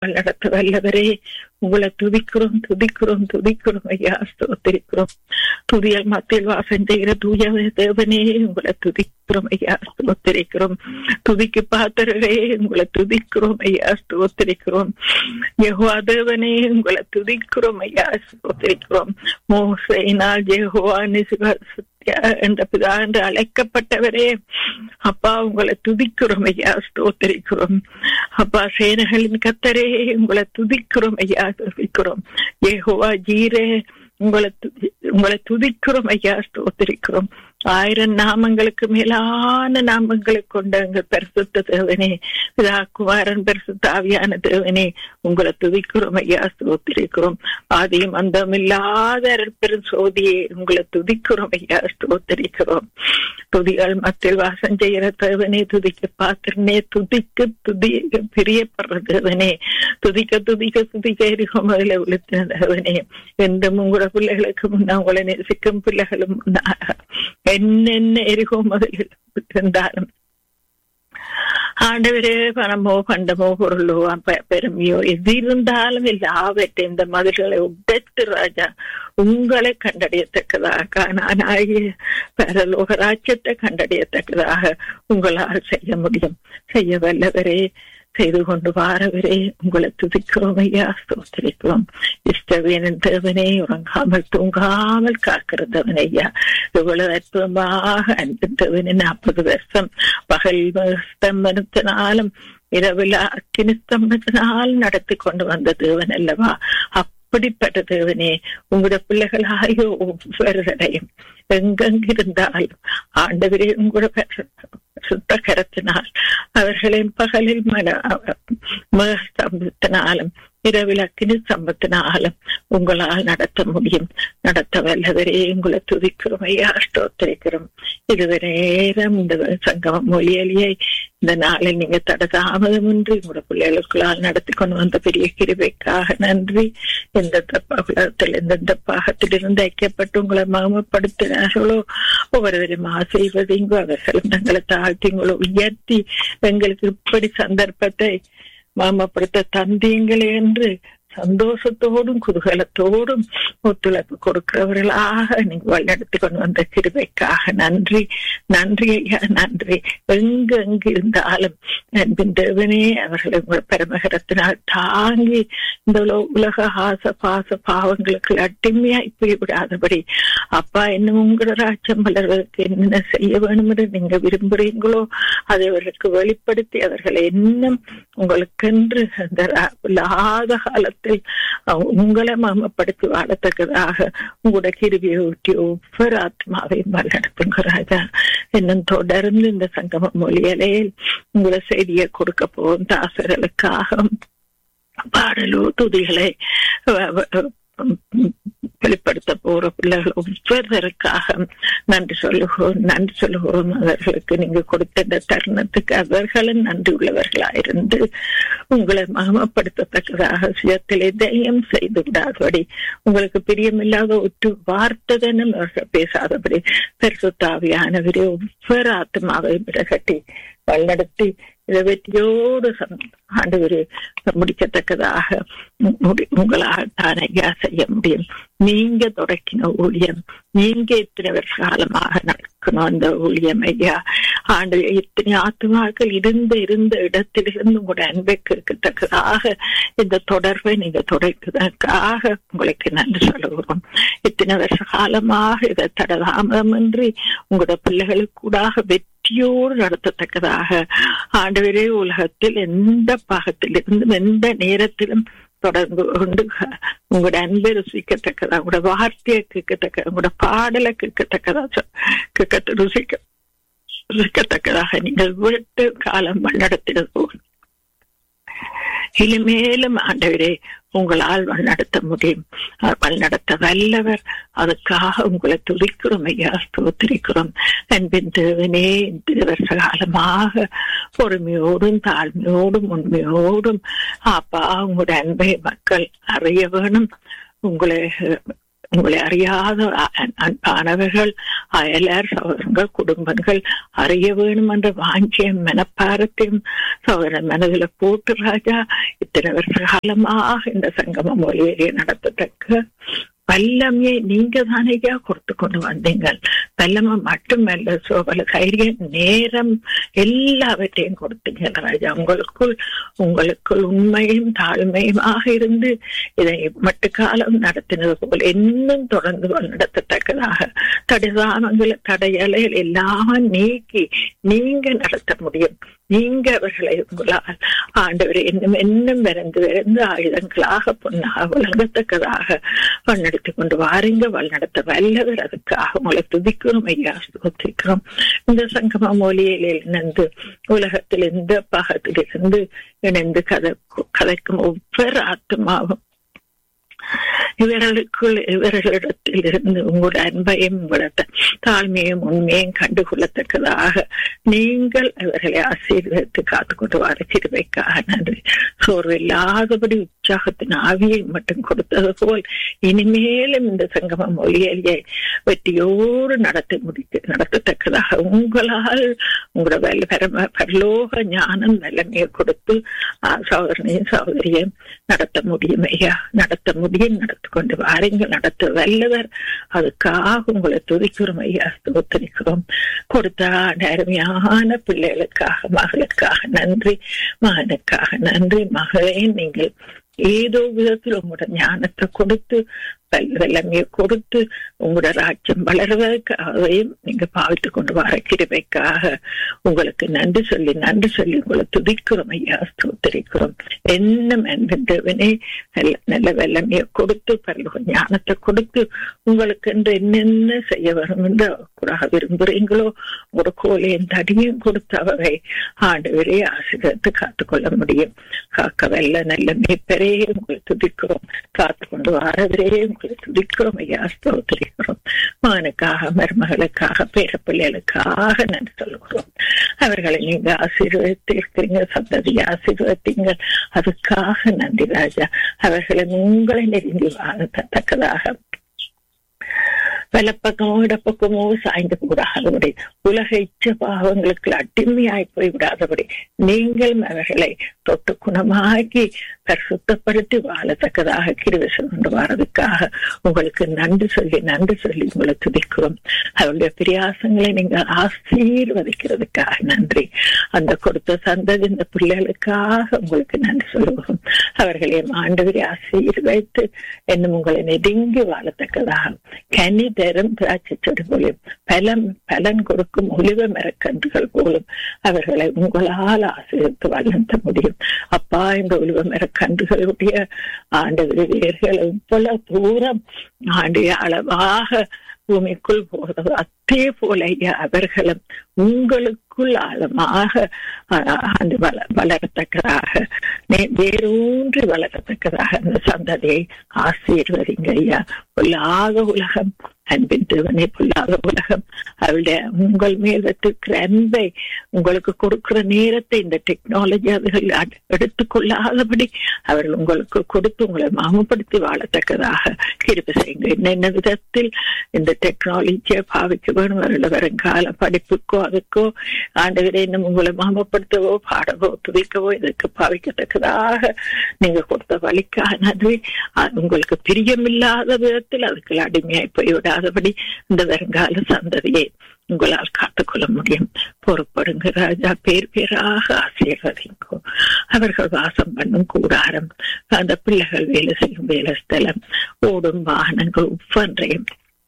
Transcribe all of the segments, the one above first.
நடத்த வல்லவரே உங்களை துதிக்கிறோம் துதிக்கிறோம் துதிக்கிறோம் ஐயா ஸ்தோத்திரிக்கிறோம் துதியல் மத்தியில் வாசம் செய்கிற தூய தேவனே உங்களை துதிக்கிறோம் ஐயா ஸ்தோத்திரிக்கிறோம் துதிக்கு பாத்திரரே உங்களை துதிக்கிறோம் ஐயா ஸ்தோத்திரிக்கிறோம் யெகோவா தேவனே உங்களை துதிக்கிறோம் ஐயா ஸ்தோத்திரிக்கிறோம் மோசையினால் யெகோவா நிசுக என்ற பிதா என்று அழைக்கப்பட்டவரே அப்பா உங்களை துதிக்கிறோம் ஐயா ஸ்தோத்தரிக்கிறோம் அப்பா சேனைகளின் கத்தரே உங்களை துதிக்கிறோம் ஐயா துதிக்கிறோம் ஏகோவா ஜீரே உங்களை உங்களை துதிக்கிறோம் ஐயா ஸ்தோத்திரிக்கிறோம் ஆயிரம் நாமங்களுக்கு மேலான நாமங்களை கொண்ட எங்கள் பரிசுத்த தேவனே பிதா குமாரன் பரிசுத்த ஆவியான தேவனே உங்களை துதிக்கிறோம் ஐயா ஸ்தோத்திரிக்கிறோம் ஆதியும் அந்தம் இல்லாத பெரும் சோதியே உங்களை துதிக்கிறோம் ஐயா ஸ்தோத்திரிக்கிறோம் துதிகள் மத்தியில் வாசம் செய்கிற தேவனே துதிக்க பாத்திரனே துதிக்க துதி பிரியப்படுற தேவனே துதிக்க துதிக்க துதிக்க இருக்கும் முதல்ல விழுத்தின தேவனே என்றும் உங்களோட பிள்ளைகளுக்கு முன்னா உங்களை நேசிக்கும் பிள்ளைகளும் முன்னாக என்னென்ன எரிகோ முதலில் இருந்தாலும் ஆண்டவரே பணமோ பண்டமோ பொருளோ பெருமையோ எது இருந்தாலும் எல்லாவற்றையும் இந்த மதில்களை உடைத்து ராஜா உங்களை கண்டறியத்தக்கதாக நான் ஆகிய பரலோக ராஜ்யத்தை கண்டறியத்தக்கதாக உங்களால் செய்ய முடியும் செய்ய வல்லவரே செய்து கொண்டு வாரவரே உங்களை துதிக்கிறோம் ஐயா ஸ்தோத்திரிக்கிறோம் இஷ்டவேனின் தேவனே உறங்காமல் தூங்காமல் காக்கிறதவன் ஐயா இவ்வளவு அற்புதமாக அன்பின் தேவனே நாற்பது வருஷம் பகல் ஸ்தம்பனத்தினாலும் இரவில் அக்கினி ஸ்தம்பத்தினாலும் நடத்தி கொண்டு வந்த தேவன் அல்லவா அப்படிப்பட்ட தேவனே உங்களோட பிள்ளைகளாகிய ஒவ்வொருவரையும் எங்கெங்கிருந்தாலும் ஆண்டவரே உங்களோட சுத்த கரத்தினால் அவர்களின் பகலில் மன ஸ்தம்பத்தினாலும் இரவில் அக்கினி சம்பத்தினாலும் உங்களால் நடத்த முடியும் நடத்த வல்லவரே உங்களை துதிக்கிறோம் ஐயா ஸ்தோத்திரிக்கிறோம் இதுவரை நேரம் இந்த சங்கம மொழியலியை இந்த நாளில் நீங்க தடதாமதமின்றி உங்களோட பிள்ளைகளுக்குள்ளால் நடத்தி கொண்டு வந்த பெரிய கிருபைக்காக நன்றி எந்த உலகத்தில் எந்தெந்த பாகத்திலிருந்து ஐக்கியப்பட்டு உங்களை மகமப்படுத்தினார்களோ ஒவ்வொருவரும் ஆசைவதீங்கோ அவர்களும் தங்களை தாழ்த்திங்களோ உயர்த்தி எங்களுக்கு இப்படி சந்தர்ப்பத்தை மாமப்படுத்த தந்தீங்களே என்று சந்தோஷத்தோடும் குதூகலத்தோடும் ஒத்துழைப்பு கொடுக்கிறவர்களாக நீங்க வழிநடத்தி கொண்டு வந்த கிருபைக்காக நன்றி நன்றி ஐயா நன்றி எங்கு எங்கு இருந்தாலும் அன்பின் தேவனே அவர்களை உங்கள் பரமகரத்தினால் தாங்கி இந்த உலக ஆச பாச பாவங்களுக்கு அட்டிமையாய் போய் விடாதபடி அப்பா இன்னும் உங்களோட ராஜ்யம் வளர்வதற்கு என்ன செய்ய வேணும் என்று நீங்க விரும்புறீங்களோ அதை அவர்களுக்கு வெளிப்படுத்தி அவர்களை இன்னும் உங்களுக்கென்று அந்த இல்லாத காலத்தில் உங்களை மமப்படுத்தி வாழத்தக்கதாக உங்களோட கிருவியை ஊட்டி ஒவ்வொரு ஆத்மாவையும் வழிநடத்துங்க ராஜா இன்னும் தொடர்ந்து இந்த சங்கம மொழியலையில் உங்களோட செய்தியை கொடுக்க போகும் தாசர்களுக்காக பாடலோ துதிகளை வெளிப்படுத்த போற பிள்ளைகள் ஒவ்வொருவருக்காக நன்றி சொல்லுகிறோம் நன்றி சொல்லுகிறோம் அவர்களுக்கு நீங்க கொடுத்த இந்த தருணத்துக்கு அவர்களும் நன்றி உள்ளவர்களாயிருந்து உங்களை மகமப்படுத்தத்தக்கதாக சுயத்தில் எதையும் செய்து விடாதபடி உங்களுக்கு பிரியமில்லாத ஒற்று வார்த்ததனும் அவர்கள் பேசாதபடி பெருசுத்தாவியானவரே ஒவ்வொரு ஆத்மாவை விடகட்டி வழிநடத்தி இதை வெற்றியோடு ஆண்டு முடிக்கத்தக்கதாக உங்களால் தான் ஐயா செய்ய முடியும் நீங்க தொடக்கின ஊழியம் நீங்க இத்தனை வருஷ காலமாக நடக்கணும் அந்த ஊழியம் ஐயா ஆண்டு இத்தனை ஆத்மாக்கள் இருந்த இருந்த இடத்திலிருந்து உங்களோட அன்பை கேட்கத்தக்கதாக இந்த தொடர்பை நீங்க தொடர்வதற்காக உங்களுக்கு நன்றி சொல்லுகிறோம் இத்தனை வருஷ காலமாக இதை தடதாமதமின்றி உங்களோட பிள்ளைகளுக்கு கூடாக வெற்றியோடு நடத்தத்தக்கதாக ஆண்டவரே உலகத்தில் எந்த பாகத்தில் இருந்தும் எந்த நேரத்திலும் தொடர்ந்து கொண்டு உங்களோட அன்பை ருசிக்கத்தக்கதா உங்களோட வார்த்தையை கேட்கத்தக்க உங்களோட பாடலை கேட்கத்தக்கதா கேட்க ருசிக்க ருசிக்கத்தக்கதாக நீங்கள் விட்டு காலம் நடத்தினது போல் இனிமேலும் ஆண்டவரே உங்களால் வழிநடத்த முடியும் வழிநடத்த வல்லவர் அதுக்காக உங்களை துதிக்கிறோம் ஐயா ஸ்தோத்திரிக்கிறோம் அன்பின் தேவனே இந்த வருஷ காலமாக பொறுமையோடும் தாழ்மையோடும் உண்மையோடும் அப்பா உங்களுடைய அன்பை மக்கள் அறிய வேணும் உங்களை உங்களை அறியாத அன்பானவர்கள் அயலார் சகோதரங்கள் குடும்பங்கள் அறிய வேணும் என்ற வாஞ்சியம் மனப்பாரத்தையும் சகோதரன் மனதில் போட்டு ராஜா இத்தனை வருஷ காலமாக இந்த சங்கமம் ஒளிவெளியை நடத்தத்தக்க வல்லமையை நீங்க தானேயா கொடுத்து கொண்டு வந்தீங்கள் வல்லமை மட்டுமல்ல சோபல தைரியம் நேரம் எல்லாவற்றையும் கொடுத்தீங்க ராஜா உங்களுக்குள் உங்களுக்குள் உண்மையும் தாழ்மையுமாக இருந்து இதை மட்டுக்காலம் நடத்தினது போல் இன்னும் தொடர்ந்து நடத்தத்தக்கதாக தடைதானங்களை தடையலைகள் எல்லாம் நீக்கி நீங்க நடத்த முடியும் நீங்க அவர்களை உங்களால் ஆண்டவர் இன்னும் இன்னும் விரைந்து விரைந்து ஆயுதங்களாக பொன்னாக வழங்கத்தக்கதாக வழிநடத்தி கொண்டு வாருங்க வழிநடத்த வல்லவர் அதுக்காக உங்களை துதிக்கிறோம் ஐயா சுத்திக்கிறோம் இந்த சங்கம மொழியில் இணைந்து உலகத்தில் எந்த பாகத்திலிருந்து இணைந்து கதை கதைக்கும் ஒவ்வொரு ஆத்மாவும் இவர்களுக்குள் இவர்களிடத்தில் இருந்து உங்களுடைய அன்பையும் உங்களோட தாழ்மையும் உண்மையும் கண்டுகொள்ளத்தக்கதாக நீங்கள் இவர்களை ஆசீர்வதித்து காத்துக்கொண்டு வர கிருபைக்காக நன்றி சோர்வு இல்லாதபடி உற்சாகத்தின் ஆவியை மட்டும் கொடுத்தது போல் இனிமேலும் இந்த சங்கம மொழியலியை வெற்றியோடு நடத்தி முடிக்க நடத்தத்தக்கதாக உங்களால் உங்களோட வெள்ள பரம பரலோக ஞானம் வல்லமையை கொடுத்து சகோதரனையும் சகோதரியும் நடத்த முடியும் ஐயா நடத்த முடியும் நடத்தி கொண்டு வாருங்கள் நடத்த வல்லவர் அதுக்காக உங்களை துதிக்கிறோம் ஐயா ஸ்தோத்தரிக்கிறோம் கொடுத்த அருமையான பிள்ளைகளுக்காக மகளுக்காக நன்றி மகனுக்காக நன்றி மகளே நீங்கள் ஏதோ விதத்தில் உங்களோட ஞானத்தை கொடுத்து வல்லமையை கொடுத்து உங்களோட ராஜ்யம் வளர்வதற்காகவும் நீங்க பாவித்து கொண்டு வர கிருபைக்காக உங்களுக்கு நன்றி சொல்லி நன்றி சொல்லி உங்களை துதிக்கிறோம் ஐயா ஸ்தோத்தரிக்கிறோம் என்ன மென்பவனே நல்ல நல்ல வல்லமையை கொடுத்து பரலோக ஞானத்தை கொடுத்து உங்களுக்கு என்று என்னென்ன செய்ய வரும் என்று கூட விரும்புறீங்களோ உங்களோட கோலையும் தடியும் கொடுத்து அவரை ஆண்டவரே ஆசிரியத்து காத்துக்கொள்ள முடியும் காக்க வல்ல நல்ல மேப்பரே உங்களை துதிக்கிறோம் காத்து கொண்டு வரவரே உங்களை துதிக்கிறோம் ஐயா ஸ்தோத்திரிக்கிறோம் மகனுக்காக மருமகளுக்காக பேரப்பிள்ளைகளுக்காக நன்றி சொல்லுகிறோம் அவர்களை நீங்க ஆசீர்வதித்திருக்கிறீங்க சந்ததியை ஆசீர்வதித்தீங்க அதுக்காக நன்றி ராஜா அவர்களை உங்களை நெருங்கி வாழத்தக்கதாக வலப்பக்கமோ இடப்பக்கமோ சாய்ந்து கூடாதபடி உலக இச்ச பாவங்களுக்கு அடிமையாய் போய்விடாதபடி நீங்கள் அவர்களை தொட்டு குணமாக்கி பரிசுத்தப்படுத்தி வாழத்தக்கதாக கிருவிசம் கொண்டு வரதுக்காக உங்களுக்கு நன்றி சொல்லி நன்றி சொல்லி உங்களை துதிக்கிறோம் அவருடைய பிரியாசங்களை நீங்கள் ஆசீர்வதிக்கிறதுக்காக நன்றி அந்த கொடுத்த சந்ததி இந்த பிள்ளைகளுக்காக உங்களுக்கு நன்றி சொல்லுவோம் அவர்களையும் ஆண்டவரை ஆசீர்வைத்து என்னும் உங்களை நெருங்கி வாழத்தக்கதாக கனி தரும் திராட்சை செடி போலும் பலன் பலன் கொடுக்கும் ஒளிவ மரக்கன்றுகள் போலும் அவர்களை உங்களால் ஆசீர்வித்து வளர்த்த முடியும் அப்பா இந்த ஒளிவ மரக்கன்றுகளுடைய ஆண்டு வேர்கள் இவ்வளவு தூரம் ஆண்டிய அளவாக பூமிக்குள் போகிறது அதே போல அவர்களும் உங்களுக்குள் ஆழமாக அந்த வள வளரத்தக்கதாக வேரூன்றி வளரத்தக்கதாக அந்த சந்ததியை ஆசீர்வதிங்க ஐயா பொல்லாத உலகம் அன்பின் தேவனே பொல்லாத உலகம் அவளுடைய உங்கள் மேல் வைத்திருக்கிற அன்பை உங்களுக்கு கொடுக்கிற நேரத்தை இந்த டெக்னாலஜி அதுகள் எடுத்துக்கொள்ளாதபடி அவர்கள் உங்களுக்கு கொடுத்து உங்களை மாமப்படுத்தி வாழத்தக்கதாக கிருப்பி செய்யுங்க என்னென்ன விதத்தில் இந்த டெக்னாலஜியை பாவிக்க வேணும் அவர்கள் வருங்கால படிப்புக்கோ அதுக்கோ ஆண்டவரை இன்னும் உங்களை மாமப்படுத்தவோ பாடவோ துதிக்கவோ இதற்கு பாவிக்கத்தக்கதாக நீங்க கொடுத்த வழிக்காக நன்றி உங்களுக்கு பிரியமில்லாத விதத்தில் அதுக்கு அடிமையாய் போய்விடாதபடி இந்த வருங்கால சந்ததியை உங்களால் காத்துக்கொள்ள முடியும் பொறுப்படுங்க ராஜா பேர் பேராக ஆசீர்வதிங்கோ அவர்கள் வாசம் பண்ணும் கூடாரம் அந்த பிள்ளைகள் வேலை செய்யும் வேலை ஸ்தலம் ஓடும் வாகனங்கள் ஒவ்வொன்றையும்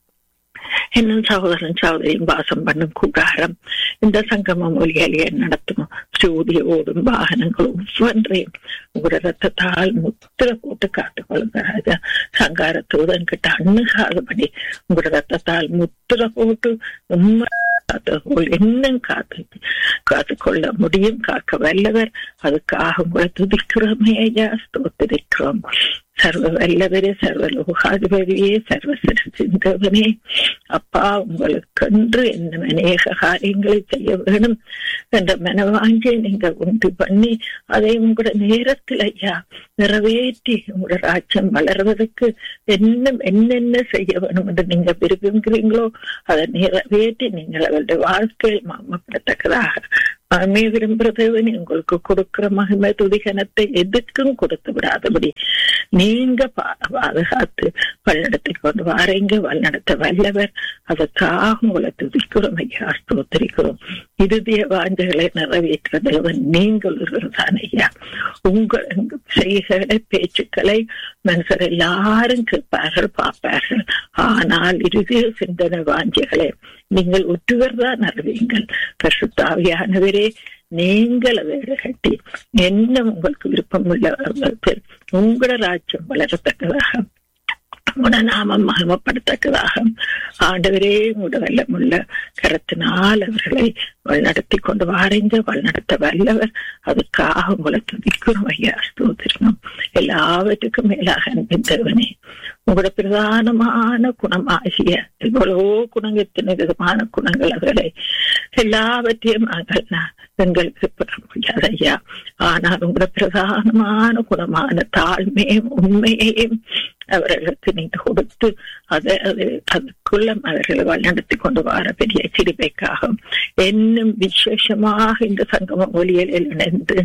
இன்னும் சகோதரன் சகோதரியும் வாசம் பண்ணும் கூடாரம் இந்த சங்கம மொழியாலேயே நடத்தும் சூரிய ஓடும் வாகனங்கள் ஒவ்வொன்றையும் உங்களோட ரத்தத்தால் முத்திர போட்டு காத்துக்கொள்ளுங்க ராஜா சங்கார தூதன் கிட்ட அண்ணுகாதபடி உங்களோட ரத்தத்தால் முத்திர போட்டு உண்மை காத்துக்கொள் இன்னும் காத்து காத்து கொள்ள முடியும் காக்க வல்லவர் அதுக்காக உங்களை துதிக்கிறோமே ஐயா ஸ்தோத்திரிக்கிறோம் சர்வ வல்லவரே சர்வ லோகாதிபதியே சர்வ சிந்தவனே அப்பா உங்களுக்கென்று என்ன அநேக காரியங்களை செய்ய வேணும் என்ற மனவாஞ்சியை நீங்க உண்டு பண்ணி அதை உங்களோட நேரத்தில் ஐயா நிறைவேற்றி உங்களோட ராஜ்யம் வளர்வதற்கு என்ன என்னென்ன செய்ய வேணும் என்று நீங்க விரும்புகிறீங்களோ அதை நிறைவேற்றி நீங்கள் அவருடைய வாழ்க்கையில் மாமப்படத்தக்கதாக மகிமை விரும்புறதேவன் உங்களுக்கு கொடுக்கிற மகிமை துதிகனத்தை எதுக்கும் கொடுத்து விடாதபடி நீங்க பாதுகாத்து வழிநடத்தி கொண்டு வாரீங்க வழிநடத்த வல்லவர் அதற்காக உங்களை துதிக்கிறோம் ஐயா ஸ்தோத்திரிக்கிறோம் இறுதிய வாஞ்சைகளை நிறைவேற்ற தேவன் நீங்கள் ஒருவர்தான் ஐயா உங்கள் செய்கைகளை பேச்சுக்களை மனுஷர் எல்லாரும் கேட்பார்கள் பார்ப்பார்கள் ஆனால் இறுதிய சிந்தனை வாஞ்சைகளை நீங்கள் ஒற்றுவர் தான் அறிவீங்கள் பசுத்தாவியானவரே நீங்கள் அதை கட்டி என்ன உங்களுக்கு விருப்பம் உள்ள உங்களோட ராஜ்யம் வளரத்தக்கதாக உங்களோட நாமம் மகிமப்படுத்தக்கதாக ஆண்டவரே உங்களோட வல்லமுள்ள கரத்தினால் அவர்களை வழிநடத்தி கொண்டு வாரைங்க வழிநடத்த வல்லவர் அதுக்காக உங்களை துதிக்கிறோம் ஐயா ஸ்தோத்திரணும் எல்லாவற்றுக்கும் மேலாக அன்பின் தேவனே உங்களோட பிரதானமான குணமாகிய எவ்வளவோ குணங்கள் எத்தனை விதமான குணங்கள் அவர்களை எல்லாவற்றையும் நாங்கள் எங்களுக்கு பெற முடியாது ஐயா ஆனால் உங்களோட பிரதானமான குணமான தாழ்மையும் உண்மையையும் அவர்களுக்கு நீங்க கொடுத்து அதை அது அதுக்குள்ள அவர்களை வழிநடத்தி கொண்டு வர பெரிய சிறுமைக்காக இன்னும் விசேஷமாக இந்த சங்கம ஒலியலில் இணைந்து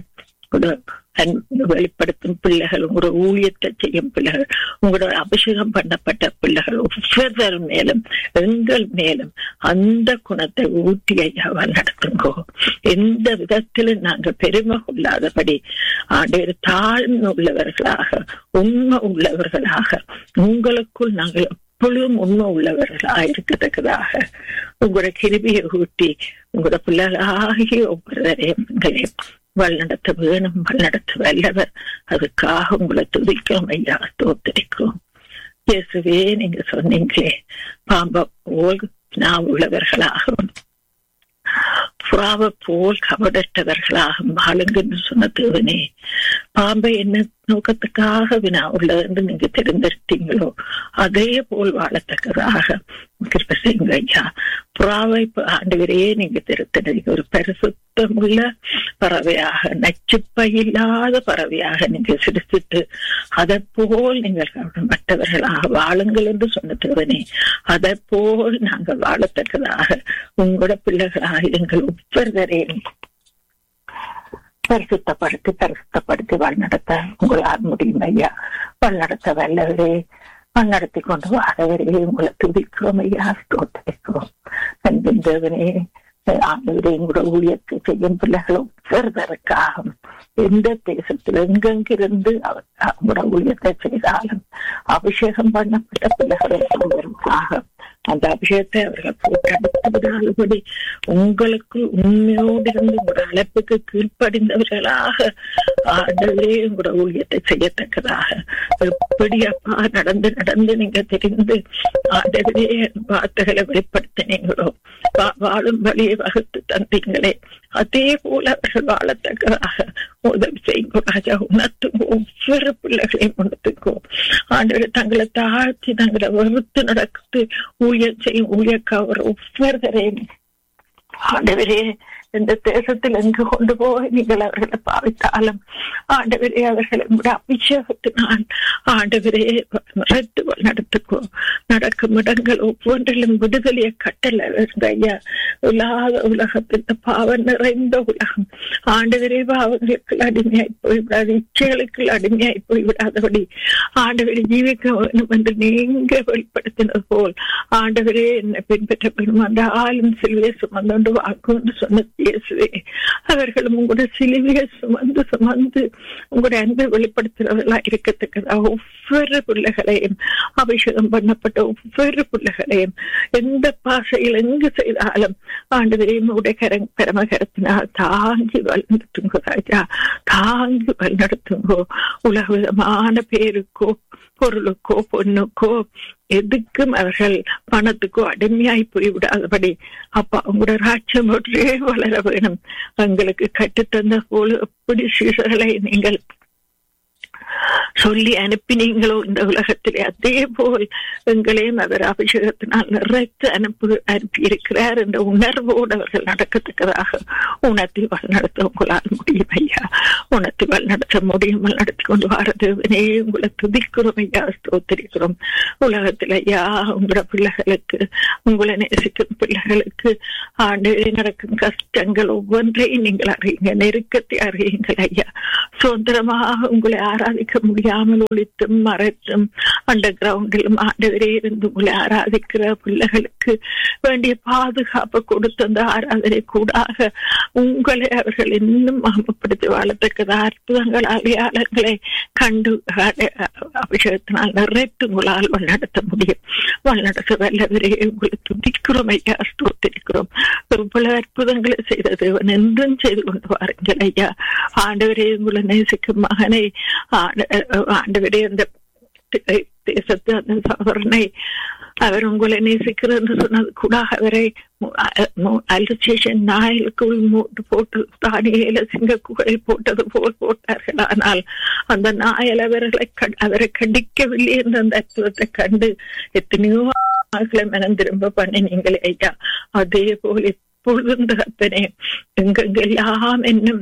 வெளிப்படுத்தும் பிள்ளைகள் உங்களோட ஊழியத்தை செய்யும் பிள்ளைகள் உங்களோட அபிஷேகம் பண்ணப்பட்ட பிள்ளைகள் ஒவ்வொருவர் மேலும் எங்கள் மேலும் அந்த குணத்தை ஊட்டி ஐயாவால் நடத்துங்கோ எந்த விதத்திலும் நாங்கள் பெருமை கொள்ளாதபடி ஆண்டு தாழ்மை உள்ளவர்களாக உண்மை உள்ளவர்களாக உங்களுக்குள் நாங்கள் எப்பொழுதும் உண்மை உள்ளவர்களாக இருக்கத்தக்கதாக உங்களோட கிருபியை ஊட்டி உங்களோட பிள்ளைகளாகிய ஒவ்வொருவரையும் எங்களையும் வழிநடத்த வேணும் வழிநடத்த வல்லவர் அதுக்காக உங்களை துதிக்கிறோம் ஐயா தோத்தரிக்கிறோம் இயேசுவே நீங்க சொன்னீங்களே பாம்ப போல் நான் உள்ளவர்களாகவும் புறாவை போல் கபடற்றவர்களாக வாழுங்கன்னு சொன்ன தேவனே பாம்பை என்ன நோக்கத்துக்காக வினா உள்ளது என்று நீங்க தெரிந்தெடுத்தீங்களோ அதே போல் வாழத்தக்கதாக கிருப்ப செய்யுங்க ஐயா புறாவை ஆண்டவரே நீங்க திருத்தனீங்க ஒரு பரிசுத்தமுள்ள பறவையாக நச்சுப்பை இல்லாத பறவையாக நீங்க சிரிச்சிட்டு அதை போல் நீங்கள் மற்றவர்களாக வாழுங்கள் என்று சொன்ன தேவனே அதை போல் நாங்கள் வாழத்தக்கதாக உங்களோட பிள்ளைகளாக எங்கள் ஒவ்வொருவரையும் பரிசுத்தப்படுத்தி பரிசுத்தப்படுத்தி வழிநடத்த உங்களால் முடியும் ஐயா வழிநடத்த வல்லவரே வழிநடத்தி கொண்டு வரவரே உங்களை துதிக்கிறோம் ஐயா ஸ்தோத்திரிக்கிறோம் அன்பின் தேவனே ஆண்டவரே உங்களோட ஊழியத்தை செய்யும் பிள்ளைகள் ஒவ்வொருவருக்காக எந்த தேசத்தில் எங்கெங்கிருந்து அவங்களோட ஊழியத்தை செய்தாலும் அபிஷேகம் பண்ணப்பட்ட பிள்ளைகளை ஒவ்வொருவருக்காக அந்த அபிஷேகத்தை அவர்கள் போட்டு அனுப்புவதாலுபடி உங்களுக்கு உண்மையோடு இருந்து உங்களோட அழைப்புக்கு கீழ்ப்படிந்தவர்களாக ஆண்டவரே உங்களோட ஊழியத்தை செய்யத்தக்கதாக எப்படி அப்பா நடந்து நடந்து நீங்க தெரிந்து ஆண்டவரே வார்த்தைகளை வெளிப்படுத்தினீங்களோ வாழும் வழியை வகுத்து தந்தீங்களே அதே போல அவர்கள் வாழத்தக்கதாக உதவி செய்யுங்க ராஜா உணர்த்துங்க ஒவ்வொரு பிள்ளைகளையும் உணர்த்துக்கோ ஆண்டவர் தங்களை தாழ்த்தி தங்களை வெறுத்து நடக்குது ஊழியர் செய்யும் ஊழியக்காவர் ஒவ்வொருவரையும் ஆண்டவரே இந்த தேசத்தில் எங்கு கொண்டு போய் நீங்கள் அவர்களை பாவித்தாலும் ஆண்டவரே அவர்களை உங்களுடைய அபிஷேகத்தினால் ஆண்டவரே ரத்து நடத்துக்கோ நடக்கும் இடங்கள் ஒவ்வொன்றிலும் விடுதலையை கட்டல ஐயா இல்லாத உலகத்தில் பாவம் நிறைந்த உலகம் ஆண்டவரே பாவங்களுக்கு அடிமையாய் போய்விடாது இச்சைகளுக்கு அடிமையாய் போய்விடாதபடி ஆண்டவரை ஜீவிக்க வேணும் என்று நீங்க வெளிப்படுத்தினது போல் ஆண்டவரே என்னை பின்பற்ற பெறும் அந்த ஆளும் சிலுவை சுமந்து வாக்கு என்று சொன்ன இயேசுவே அவர்களும் உங்களுடைய சிலுவையை சுமந்து சுமந்து உங்களுடைய அன்பை வெளிப்படுத்துறவர்களா இருக்கத்தக்கதா ஒவ்வொரு பிள்ளைகளையும் அபிஷேகம் பண்ணப்பட்ட ஒவ்வொரு பிள்ளைகளையும் எந்த பாசையில் எங்கு செய்தாலும் ஆண்டவரையும் உடைய கர பரமகரத்தினால் தாங்கி வழிநடத்துங்க ராஜா தாங்கி வழிநடத்துங்கோ உலக விதமான பேருக்கோ பொருளுக்கோ பொண்ணுக்கோ எதுக்கும் அவர்கள் பணத்துக்கோ அடிமையாய் போய்விடாதபடி அப்பா உங்களோட ராஜ்யம் ஒன்றே வளர வேணும் எங்களுக்கு கட்டுத்தந்த போல எப்படி சீசர்களை நீங்கள் சொல்லி அனுப்பினீங்களோ இந்த உலகத்திலே அதே போல் எங்களையும் அவர் அபிஷேகத்தினால் நிறைத்து அனுப்பு அனுப்பி இருக்கிறார் என்ற உணர்வோடு அவர்கள் நடக்கத்தக்கதாக உணர்த்தி வழிநடத்த உங்களால் முடியும் ஐயா உணர்த்தி வழிநடத்த முடியும் நடத்தி கொண்டு வாரதேவனே உங்களை துதிக்கிறோம் ஐயா ஸ்தோத்திரிக்கிறோம் உலகத்தில் ஐயா உங்களோட பிள்ளைகளுக்கு உங்களை நேசிக்கும் பிள்ளைகளுக்கு ஆண்டு நடக்கும் கஷ்டங்கள் ஒவ்வொன்றையும் நீங்கள் அறியுங்க நெருக்கத்தை அறியுங்கள் ஐயா சுதந்திரமாக உங்களை ஆராதிக்க முடியாமல் ஒழித்தும் மறைத்தும் அண்டர் கிரவுண்டிலும் ஆண்டவரே இருந்து உங்களை ஆராதிக்கிற பிள்ளைகளுக்கு வேண்டிய பாதுகாப்பு கொடுத்த அந்த ஆராதனை கூடாக உங்களை அவர்கள் இன்னும் மகமப்படுத்தி வாழத்தக்கதா அற்புதங்கள் அடையாளங்களை கண்டு அபிஷேகத்தினால் நிறைத்து உங்களால் வழிநடத்த முடியும் வழிநடத்த வல்லவரே உங்களை துதிக்கிறோம் ஐயா ஸ்தோத்திருக்கிறோம் இவ்வளவு அற்புதங்களை செய்தது என்றும் செய்து கொண்டு வாருங்கள் ஐயா ஆண்டவரே உங்களை நேசிக்கும் மகனை ஆண்டவரே அந்த தேசத்து அந்த சவரனை அவர் உங்களை நேசிக்கிறார் என்று சொன்னது கூட அவரை அல்சேஷன் நாயலுக்குள் மூட்டு போட்டு தானியில சிங்க குகையில் போட்டது போல் போட்டார்கள் ஆனால் அந்த நாயல் அவர்களை அவரை கண்டிக்கவில்லை என்ற அந்த அற்புதத்தை கண்டு எத்தனையோ மனம் திரும்ப பண்ணினீங்களே ஐயா அதே போல் எப்பொழுதும் தகப்பனே எங்கெங்கெல்லாம் என்னும்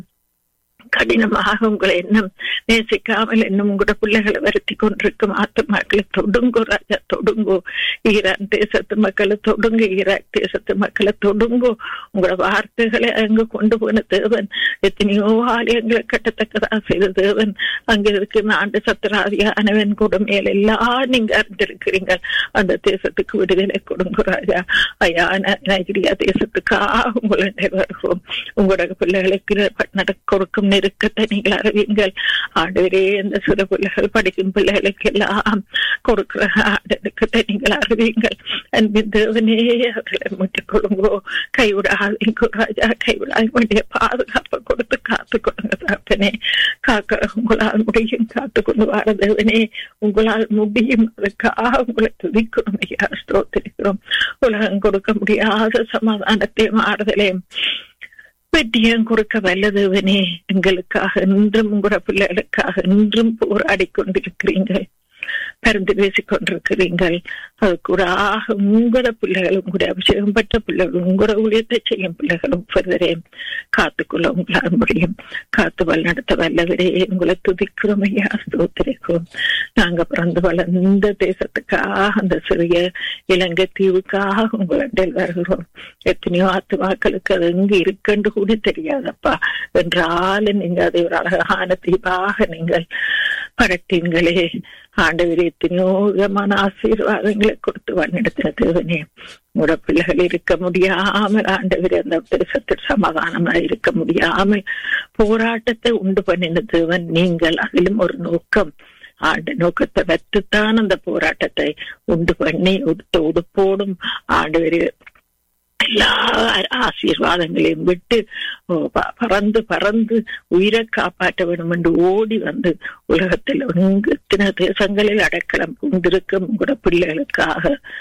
கடினமாக உங்களை இன்னும் நேசிக்காமல் இன்னும் உங்களோட பிள்ளைகளை வருத்தி கொண்டிருக்கும் ஆத்மாக்களை தொடுங்கோ ராஜா தொடுங்கோ ஈரான் தேசத்து மக்களை தொடுங்க ஈராக் தேசத்து மக்களை தொடுங்கோ உங்களோட வார்த்தைகளை அங்கு கொண்டு போன தேவன் எத்தனையோ ஆலயங்களை கட்டத்தக்கதாக செய்த தேவன் அங்க இருக்கு ஆண்டு சத்திராதியானவன் கூட மேல எல்லாம் நீங்க அறிந்திருக்கிறீங்க அந்த தேசத்துக்கு விடுதலை கொடுங்க ராஜா ஐயா நைஜீரியா தேசத்துக்காக உங்களை வருகிறோம் உங்களோட பிள்ளைகளுக்கு நட கொடுக்கும் நெருக்கத்தை நீங்கள் அறிவீங்கள் ஆண்டவரே இந்த சிறு பிள்ளைகள் படிக்கும் பிள்ளைகளுக்கு எல்லாம் கொடுக்கிற நெருக்கத்தை நீங்கள் அறிவீங்கள் அன்பின் தேவனே அவர்களை முட்டிக் கொள்ளுங்கோ கைவிடாதீங்க ராஜா கைவிடாத வேண்டிய பாதுகாப்பை கொடுத்து காத்து கொடுங்க தாப்பனே காக்க உங்களால் முடியும் காத்து கொண்டு வர தேவனே உங்களால் முடியும் அதுக்காக உங்களை துதிக்கணும் ஐயா ஸ்தோத்திரிக்கிறோம் உலகம் கொடுக்க முடியாத சமாதானத்தையும் ஆறுதலையும் வெற்றியம் கொடுக்க வல்லதேவனே எங்களுக்காக இன்றும் உங்களோட பிள்ளைகளுக்காக இன்றும் போராடி கொண்டிருக்கிறீர்கள் பறந்து பேசிக் கொண்டிருக்கிறீர்கள் அது கூட உங்களோட பிள்ளைகள் உங்களுடைய அபிஷேகம் பெற்ற பிள்ளைகள் உங்களோட ஊழியத்தை செய்யும் பிள்ளைகளும் பெறுவரே காத்துக்கொள்ள உங்களால் முடியும் காத்து வழிநடத்த வல்லவரே உங்களை துதிக்கிறோம் ஐயா ஸ்தோத்திரிக்கிறோம் நாங்க பிறந்து வளர்ந்த தேசத்துக்காக அந்த சிறிய இலங்கை தீவுக்காக உங்களிடம் வருகிறோம் எத்தனையோ ஆத்துமாக்களுக்கு அது எங்க இருக்குன்னு கூட தெரியாதப்பா என்றாலும் நீங்க அதை ஒரு அழகான தீபாக நீங்கள் படைத்தீங்களே ஆண்டவர் எத்தனையோ விதமான ஆசீர்வாதங்களை கொடுத்து வழிநடத்தின தேவனே உங்களோட பிள்ளைகள் இருக்க முடியாமல் ஆண்டவர் அந்த தேசத்தில் சமாதானமா இருக்க முடியாமல் போராட்டத்தை உண்டு பண்ணின தேவன் நீங்கள் அதிலும் ஒரு நோக்கம் ஆண்டு நோக்கத்தை வைத்துத்தான் அந்த போராட்டத்தை உண்டு பண்ணி உடுத்த உடுப்போடும் ஆண்டவர் எல்லா ஆசீர்வாதங்களையும் விட்டு பறந்து பறந்து உயிரை காப்பாற்ற வேண்டும் என்று ஓடி வந்து உலகத்தில் எத்தனை தேசங்களில் அடைக்கலம் கொண்டிருக்கும் உங்களோட பிள்ளைகளுக்காக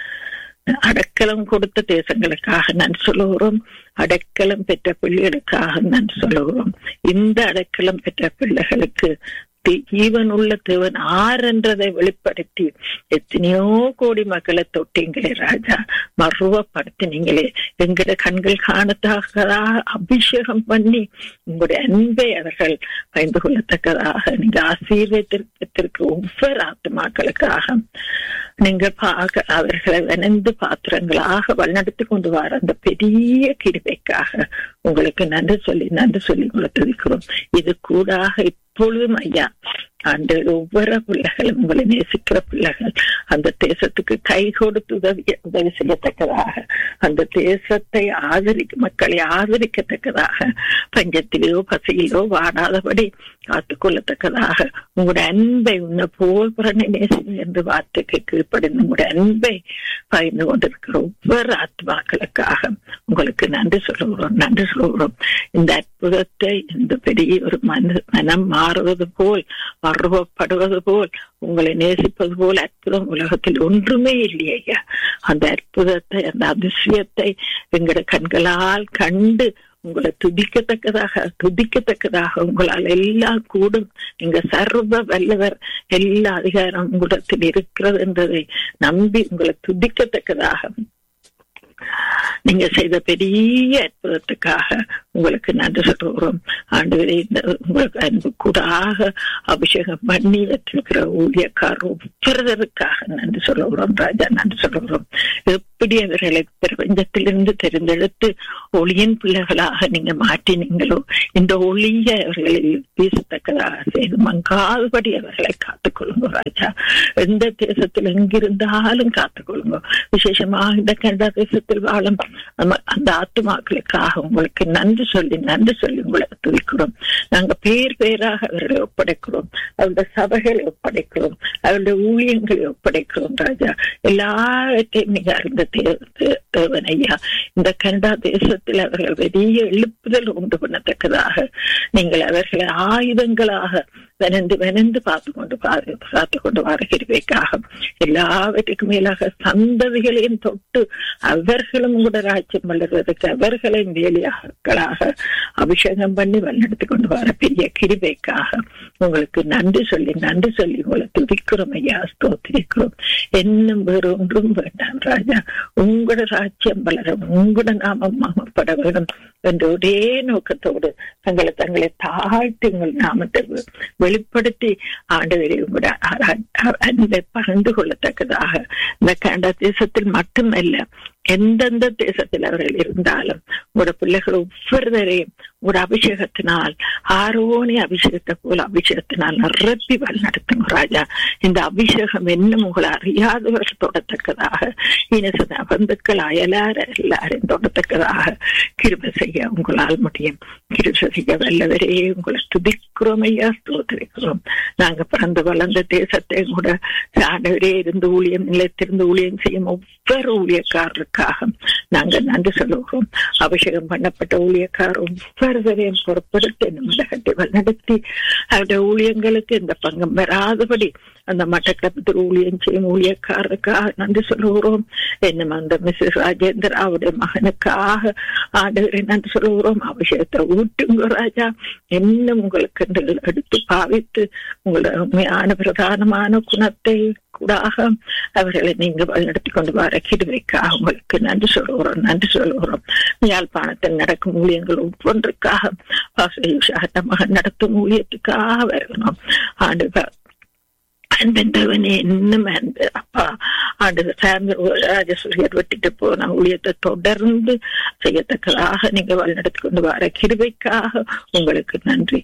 அடைக்கலம் கொடுத்த தேசங்களுக்காக நான் சொல்லுகிறோம் அடைக்கலம் பெற்ற பிள்ளைகளுக்காக நான் சொல்லுகிறோம் இந்த அடைக்கலம் பெற்ற பிள்ளைகளுக்கு ஜீவன் உள்ள தேவன் ஆர் என்றதை வெளிப்படுத்தி எத்தனையோ கோடி மக்களை தொட்டீங்களே ராஜா மருவப்படுத்தினீங்களே எங்கட கண்கள் காணத்தக்கதாக அபிஷேகம் பண்ணி உங்களுடைய அன்பை அவர்கள் பயந்து கொள்ளத்தக்கதாக நீங்க ஆசீர்வத்திற்கு ஒவ்வொரு ஆத்மாக்களுக்காக நீங்க பார்க்க அவர்களை வனந்து பாத்திரங்களாக வழிநடத்தி கொண்டு வர அந்த பெரிய கிருபைக்காக உங்களுக்கு நன்றி சொல்லி நன்றி சொல்லி கொடுத்திருக்கிறோம் இது கூடாக இப்பொழுதும் ஐயா அந்த ஒவ்வொரு பிள்ளைகளும் உங்களை நேசிக்கிற பிள்ளைகள் அந்த தேசத்துக்கு கை கொடுத்து உதவி உதவி செய்யத்தக்கதாக அந்த தேசத்தை ஆதரிக்க மக்களை ஆதரிக்கத்தக்கதாக பஞ்சத்திலோ பசியிலோ வாடாதபடி காத்துக்கொள்ளத்தக்கதாக உங்களுடைய அன்பை உன்னை போல் புறனை நேசி என்று வார்த்தைக்கு கீழ்ப்படிந்து உங்களுடைய அன்பை பகிர்ந்து கொண்டிருக்கிற ஒவ்வொரு ஆத்மாக்களுக்காக உங்களுக்கு நன்றி சொல்லுகிறோம் நன்றி சொல்லுகிறோம் இந்த அற்புதத்தை இந்த பெரிய ஒரு மன மனம் மாறுவது போல் மறுவப்படுவது போல் உங்களை நேசிப்பது போல் அற்புதம் உலகத்தில் ஒன்றுமே இல்லையா அந்த அற்புதத்தை அந்த அதிசயத்தை எங்கட கண்களால் கண்டு உங்களை துதிக்கத்தக்கதாக துதிக்கத்தக்கதாக உங்களால் எல்லாம் கூடும் நீங்க சர்வ வல்லவர் எல்லா அதிகாரம் உங்களிடத்தில் இருக்கிறது என்பதை நம்பி உங்களை துதிக்கத்தக்கதாக நீங்க செய்த பெரிய அற்புதத்துக்காக உங்களுக்கு நன்றி சொல்கிறோம் ஆண்டு இந்த உங்களுக்கு அன்பு கூடாக அபிஷேகம் பண்ணி வச்சிருக்கிற ஊழியக்கார் ஒவ்வொருவருக்காக நன்றி சொல்லுகிறோம் ராஜா நன்றி சொல்லுகிறோம் எப்படி அவர்களை பிரபஞ்சத்திலிருந்து தெரிந்தெடுத்து ஒளியின் பிள்ளைகளாக நீங்க மாற்றினீங்களோ இந்த ஒளிய அவர்களில் வீசத்தக்கதாக செய்து மங்காதபடி அவர்களை காத்துக்கொள்ளுங்க ராஜா எந்த தேசத்தில் எங்கிருந்தாலும் காத்துக்கொள்ளுங்க விசேஷமாக இந்த கனடா தேசத்தில் வாழும் அந்த ஆத்துமாக்களுக்காக உங்களுக்கு நன்றி சொல்லி நன்றி சொல்லி உங்களை துதிக்கிறோம் நாங்க பேர் பேராக அவர்களை ஒப்படைக்கிறோம் அவருடைய சபைகளை ஒப்படைக்கிறோம் அவருடைய ஊழியங்களை ஒப்படைக்கிறோம் ராஜா எல்லாவற்றையும் நீங்க அறிந்த தேவன் ஐயா இந்த கனடா தேசத்தில் அவர்கள் பெரிய எழுப்புதல் உண்டு பண்ணத்தக்கதாக நீங்கள் அவர்களை ஆயுதங்களாக வெனந்து வெனந்து பார்த்து கொண்டு பார்த்து கொண்டு வருகிறவைக்காக எல்லாவற்றுக்கும் மேலாக சந்ததிகளையும் தொட்டு அவர்களும் கூட ராஜ்யம் வளர்வதற்கு அவர்களையும் வேலையாக்களாக அபிஷேகம் பண்ணி வல்லெடுத்து கொண்டு வர பெரிய கிருபைக்காக உங்களுக்கு நன்றி சொல்லி நன்றி சொல்லி உங்களை துதிக்கிறோம் ஐயா ஸ்தோத்திரிக்கிறோம் இன்னும் வேறு ஒன்றும் வேண்டாம் ராஜா உங்களோட ராஜ்யம் வளர உங்களோட நாமம் மாமப்பட வேண்டும் என்ற ஒரே நோக்கத்தோடு தங்களை தங்களை தாழ்த்தி உங்கள் நாமத்தை வெளிப்படுத்தி ஆண்டவரை உங்களோட அன்பை பகிர்ந்து கொள்ளத்தக்கதாக இந்த கனடா தேசத்தில் மட்டுமல்ல எந்தெந்த தேசத்தில் அவர்கள் இருந்தாலும் உங்களோட பிள்ளைகள் ஒவ்வொருவரையும் ஒரு அபிஷேகத்தினால் ஆரோனி அபிஷேகத்தை போல அபிஷேகத்தினால் நிரப்பி வழிநடத்துங்க ராஜா இந்த அபிஷேகம் இன்னும் உங்களை அறியாதவர்கள் தொடத்தக்கதாக இனசத பந்துக்கள் அயலார எல்லாரையும் தொடத்தக்கதாக கிருப செய்ய உங்களால் முடியும் கிருப செய்ய வல்லவரே உங்களை துதிக்கிறோம் ஐயா ஸ்தோத்திரிக்கிறோம் நாங்க பிறந்து வளர்ந்த தேசத்தை கூட ஆண்டவரே இருந்து ஊழியம் நிலைத்திருந்து ஊழியம் செய்யும் ஒவ்வொரு ஊழியக்காரருக்காக நாங்க நன்றி சொல்லுகிறோம் அபிஷேகம் பண்ணப்பட்ட ஊழியக்கார் ஒவ்வொருவரையும் பொறுப்படுத்தி நம்மளை நடத்தி அவருடைய ஊழியங்களுக்கு இந்த பங்கம் வராதபடி அந்த மட்டக்களத்தில் ஊழியம் செய்யும் ஊழியக்காரருக்காக நன்றி சொல்லுகிறோம் என்னும் அந்த மிஸ்ஸஸ் ராஜேந்திரா அவருடைய மகனுக்காக ஆண்டவரை நன்றி சொல்லுகிறோம் அபிஷேகத்தை ஊட்டுங்க ராஜா இன்னும் உங்களுக்கு எடுத்து பாவித்து உங்களோட உண்மையான பிரதானமான குணத்தை கூடாக அவர்களை நீங்க வழிநடத்தி கொண்டு வர கிருவைக்காக உங்களுக்கு நன்றி சொல்லுகிறோம் நன்றி சொல்லுகிறோம் யாழ்ப்பாணத்தில் நடக்கும் ஊழியங்கள் ஒவ்வொன்றுக்காக மகன் நடத்தும் ஊழியத்துக்காக வரணும் ஆண்டு அன்பென்றவனே இன்னும் அன்பு அப்பா ஆண்டு ராஜசூரியர் வெட்டிட்டு போன ஊழியத்தை தொடர்ந்து செய்யத்தக்கதாக நீங்க வழிநடத்தி கொண்டு வர கிருபைக்காக உங்களுக்கு நன்றி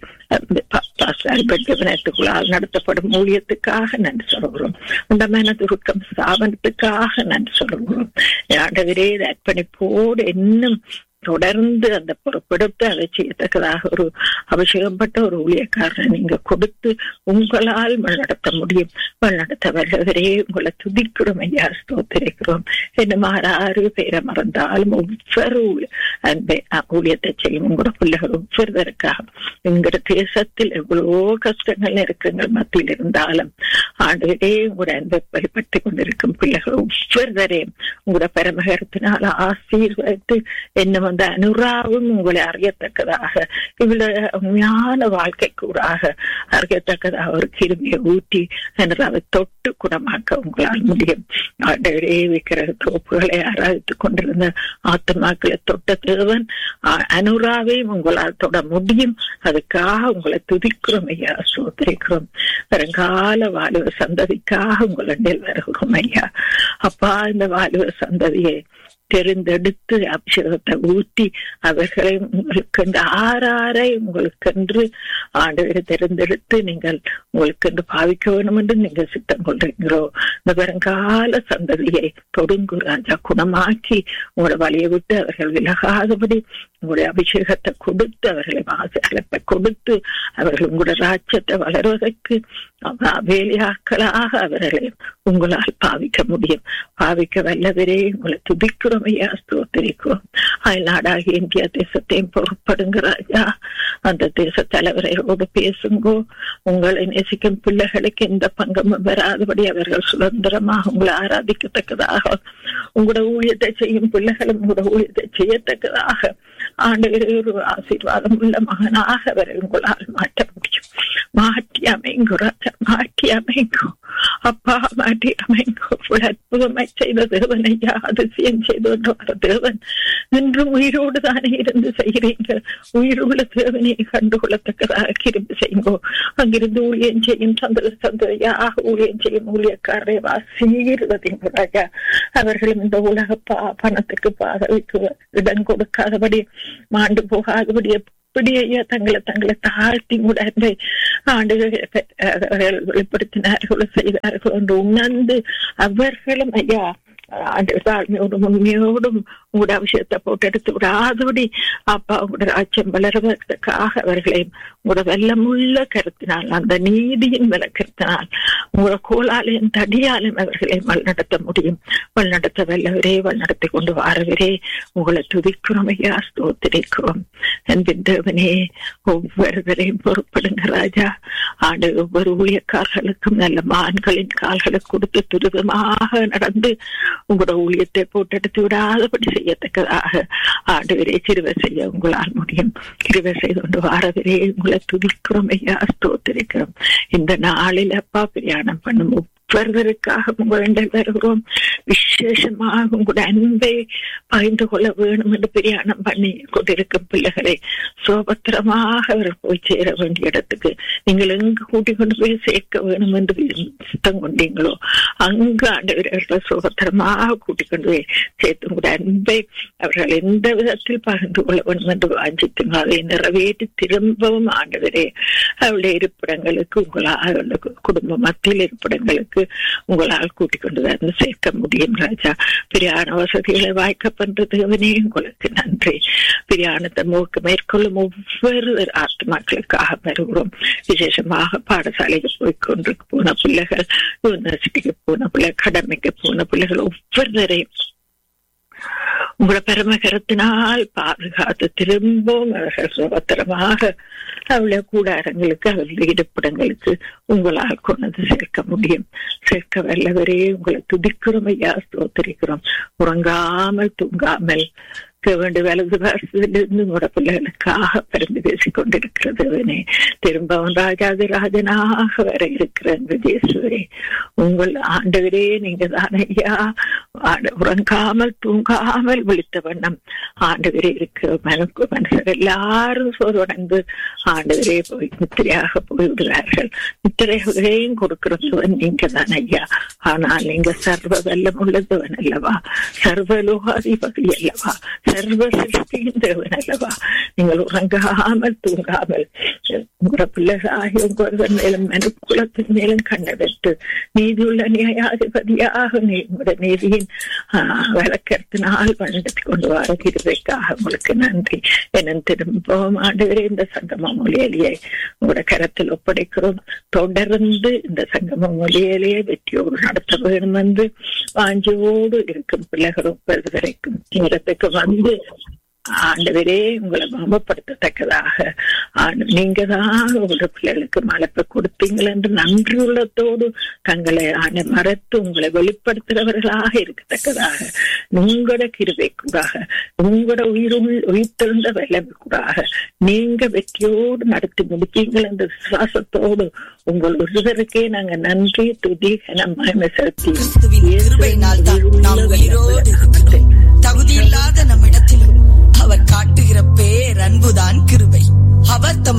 வினயத்துக்குள்ளால் நடத்தப்படும் ஊழியத்துக்காக நன்றி சொல்கிறோம் உண்டமான துருக்கம் ஸ்தாபனத்துக்காக நன்றி சொல்கிறோம் ஆண்டவரே அர்ப்பணிப்போடு இன்னும் தொடர்ந்து அந்த பொறுப்பெடுத்து அதை செய்யத்தக்கதாக ஒரு அபிஷேகப்பட்ட ஒரு ஊழியக்காரனை நீங்க கொடுத்து உங்களால் வழிநடத்த முடியும் வழிநடத்த வல்லவரே உங்களை துதிக்கிறோம் ஐயா ஸ்தோத்திரிக்கிறோம் என்ன மாறாறு பேரை மறந்தாலும் ஒவ்வொரு அன்பை ஊழியத்தை செய்யும் உங்களோட பிள்ளைகள் ஒவ்வொருவருக்காக எங்களோட தேசத்தில் எவ்வளவோ கஷ்டங்கள் நெருக்கங்கள் மத்தியில் இருந்தாலும் ஆண்டுகளே உங்களோட அன்பை வெளிப்பட்டு கொண்டிருக்கும் பிள்ளைகள் ஒவ்வொருவரையும் உங்களோட பரமகரத்தினால் ஆசீர்வதித்து என்ன அந்த அனுராவும் உங்களை அறியத்தக்கதாக இவ்வளவு உண்மையான வாழ்க்கை கூடாக அறியத்தக்கதாக ஒரு கிருமியை ஊட்டி அனுராவை தொட்டு குணமாக்க உங்களால் முடியும் ஆண்டவரே விக்கிற தோப்புகளை ஆராய்த்து கொண்டிருந்த ஆத்மாக்களை தொட்ட தேவன் அனுராவையும் உங்களால் தொட முடியும் அதுக்காக உங்களை துதிக்கிறோம் ஐயா சோதரிக்கிறோம் வருங்கால வாலிப சந்ததிக்காக உங்களிடம் வருகிறோம் ஐயா அப்பா இந்த வாலிப சந்ததியை தெரிந்தெடுத்து அபிஷேகத்தை ஊற்றி அவர்களை உங்களுக்கு ஆறாரை உங்களுக்கென்று ஆண்டவரை தெரிந்தெடுத்து நீங்கள் உங்களுக்கென்று பாவிக்க வேண்டும் என்று நீங்கள் சித்தம் கொள்றீங்களோ இந்த வருங்கால சந்ததியை தொடுங்கு ராஜா குணமாக்கி உங்களோட வழியை விட்டு அவர்கள் விலகாதபடி உங்களுடைய அபிஷேகத்தை கொடுத்து அவர்களை வாசகத்தை கொடுத்து அவர்கள் உங்களோட ராஜ்யத்தை வளர்வதற்கு வேலையாக்களாக அவர்களை உங்களால் பாவிக்க முடியும் பாவிக்க வல்லவரே உங்களை துதிக்கிறோம் ஐயா ஸ்தோத்திரிக்கிறோம் அயல்நாடாகி இந்தியா தேசத்தையும் பொறுப்படுங்க ராஜா அந்த தேச தலைவரையோடு பேசுங்கோ உங்களை நேசிக்கும் பிள்ளைகளுக்கு எந்த பங்கமும் வராதபடி அவர்கள் சுதந்திரமாக உங்களை ஆராதிக்கத்தக்கதாக உங்களோட ஊழியத்தை செய்யும் பிள்ளைகளும் உங்களோட ஊழியத்தை செய்யத்தக்கதாக ஆண்டவரே ஒரு ஆசீர்வாதம் உள்ள மகனாக அவரை உங்களால் மாற்ற முடியும் மாற்றி அமைங்கோ ராஜா மாற்றி அமைங்கோ அப்பா மாற்றி அமைங்கோ இவ்வளவு அற்புதமாய் செய்த தேவன் ஐயா அதிசயம் செய்து கொண்டு வர தேவன் இன்றும் உயிரோடு தானே இருந்து செய்கிறீங்க உயிருள்ள தேவனை கண்டுகொள்ளத்தக்கதாக கிரும்பி செய்யுங்கோ அங்கிருந்து ஊழியம் செய்யும் சந்திர சந்திரையாக ஊழியம் செய்யும் ஊழியக்காரரை வாசீர்வதிங்க ராஜா அவர்களும் இந்த உலக பா பணத்துக்கு பாதவிக்கு இடம் கொடுக்காதபடி மாண்டு போகாதபடி எப்படி ஐயா தங்களை தங்களை தாழ்த்தி உடனே ஆண்டுகள் வெளிப்படுத்தினார்களோ செய்தார்களோ என்று உணர்ந்து அவர்களும் ஐயா ஆண்டு தாழ்மையோடும் உண்மையோடும் உங்களோட விஷயத்தை போட்டு எடுத்து விடாதபடி அப்பா உங்களோட ராஜ்யம் வளர்வதற்காக அவர்களையும் உங்களோட வெள்ளமுள்ள கருத்தினால் அந்த நீதியின் விளக்கத்தினால் உங்களோட கோலாலையும் தடியாலையும் அவர்களை வழிநடத்த முடியும் வழிநடத்த வல்லவரே வழிநடத்தி கொண்டு வாரவரே உங்களை துதிக்கிறோம் ஐயா ஸ்தோத்திரிக்கிறோம் என்பின் தேவனே ஒவ்வொருவரையும் பொறுப்படுங்க ராஜா ஆண்டு ஒவ்வொரு ஊழியக்காரர்களுக்கும் நல்ல மான்களின் கால்களை கொடுத்து துரிதமாக நடந்து உங்களோட ஊழியத்தை போட்டெடுத்து விடாதபடி செய்யத்தக்கதாக ஆண்டவரே கிருவை செய்ய உங்களால் முடியும் கிருவை செய்து கொண்டு வாரவரே உங்களை துதிக்கிறோம் ஐயா ஸ்தோத்திரிக்கிறோம் இந்த நாளில் அப்பா பிரயாணம் பண்ணும் ஒவ்வொருவருக்காக வேண்டல் வருகிறோம் விசேஷமாக உங்களுடைய அன்பை பகிர்ந்து கொள்ள வேணும் என்று பிரயாணம் பண்ணி கொண்டிருக்கும் பிள்ளைகளை சோபத்திரமாக அவர் போய் சேர வேண்டிய இடத்துக்கு நீங்கள் எங்கு கூட்டிக் கொண்டு போய் சேர்க்க வேணும் என்று சித்தம் கொண்டீங்களோ அங்கு ஆண்டவர்களை சோபத்திரமாக கூட்டிக் கொண்டு போய் சேர்த்து உங்களுடைய அன்பை அவர்கள் எந்த விதத்தில் பகிர்ந்து கொள்ள வேண்டும் என்று வாஞ்சித்துங்க அதை நிறைவேற்றி திரும்பவும் ஆண்டவரே அவருடைய இருப்பிடங்களுக்கு உங்களால் குடும்ப மத்தியில் இருப்பிடங்களுக்கு உங்களால் கூட்டிக் கொண்டு வந்து சேர்க்க முடியும் ராஜா பிரியாண வசதிகளை வாய்க்க பண்றது தேவனே உங்களுக்கு நன்றி பிரியாணத்தை மூக்கு மேற்கொள்ளும் ஒவ்வொரு ஆத்மாக்களுக்காக வருகிறோம் விசேஷமாக பாடசாலைக்கு போய் கொண்டு போன பிள்ளைகள் யூனிவர்சிட்டிக்கு போன பிள்ளை கடமைக்கு போன பிள்ளைகள் ஒவ்வொருவரையும் உங்களோட பெருமகரத்தினால் பாதுகாத்து திரும்பவும் அவர்கள் சுபத்திரமாக அவளுடைய கூடாரங்களுக்கு அவர்களுடைய இருப்பிடங்களுக்கு உங்களால் கொண்டு சேர்க்க முடியும் சேர்க்க வல்லவரே உங்களை துதிக்கிறோம் ஐயா ஸ்தோத்திரிக்கிறோம் உறங்காமல் தூங்காமல் வேண்டிய வலது பாரசத்திலிருந்து உங்களோட பிள்ளைகளுக்காக பிறந்து பேசிக் கொண்டிருக்கிறதுவனே திரும்பவும் ராஜாதி ராஜனாக வர இருக்கிற விஜயேஸ்வரே உங்கள் ஆண்டவரே நீங்க தான் ஐயா உறங்காமல் தூங்காமல் விழித்த வண்ணம் ஆண்டவரே இருக்கிற மனக்கு மனுஷர் எல்லாரும் சோர்வடைந்து ஆண்டவரே போய் நித்திரையாக போய்விடுவார்கள் நித்திரைகளையும் கொடுக்கிறதுவன் நீங்க தான் ஐயா ஆனால் நீங்க சர்வ வெல்லம் உள்ளதுவன் அல்லவா சர்வலோகாதிபதி அல்லவா சர்வ சிருஷ்டியின் தேவன் அல்லவா நீங்கள் உறங்காமல் தூங்காமல் உங்களோட பிள்ளைகளாகிய உங்கள் மேலும் மனுக்குலத்தின் மேலும் கண்ணெடுத்து நீதியுள்ள நியாயாதிபதியாக உங்களுடைய நீதியின் வழக்கத்தினால் வளர்த்து கொண்டு வர கிருவைக்காக உங்களுக்கு நன்றி என திரும்பவும் ஆண்டுகிறே இந்த சங்கம மொழியிலேயே உங்களோட கரத்தில் ஒப்படைக்கிறோம் தொடர்ந்து இந்த சங்கம மொழியிலேயே வெற்றியோடு நடத்த வேணும் என்று வாஞ்சியோடு இருக்கும் பிள்ளைகள் ஒப்பது வரைக்கும் நேரத்துக்கு வந்து ஆண்டவரே உங்களை மமப்படுத்தத்தக்கதாக நீங்க தான் உங்களோட பிள்ளைகளுக்கு மலப்பை கொடுத்தீங்கள் என்று நன்றி உள்ளத்தோடு தங்களை ஆன மறத்து உங்களை வெளிப்படுத்துகிறவர்களாக இருக்கத்தக்கதாக உங்களோட கிருபைக்கூடாக உங்களோட உயிரும் உயிர்த்தெழுந்த வல்லமைக்கூடாக நீங்க வெற்றியோடு நடத்தி முடிப்பீங்கள் என்ற விசுவாசத்தோடு உங்கள் ஒருவருக்கே நாங்க நன்றி துதி நம்ம செலுத்தி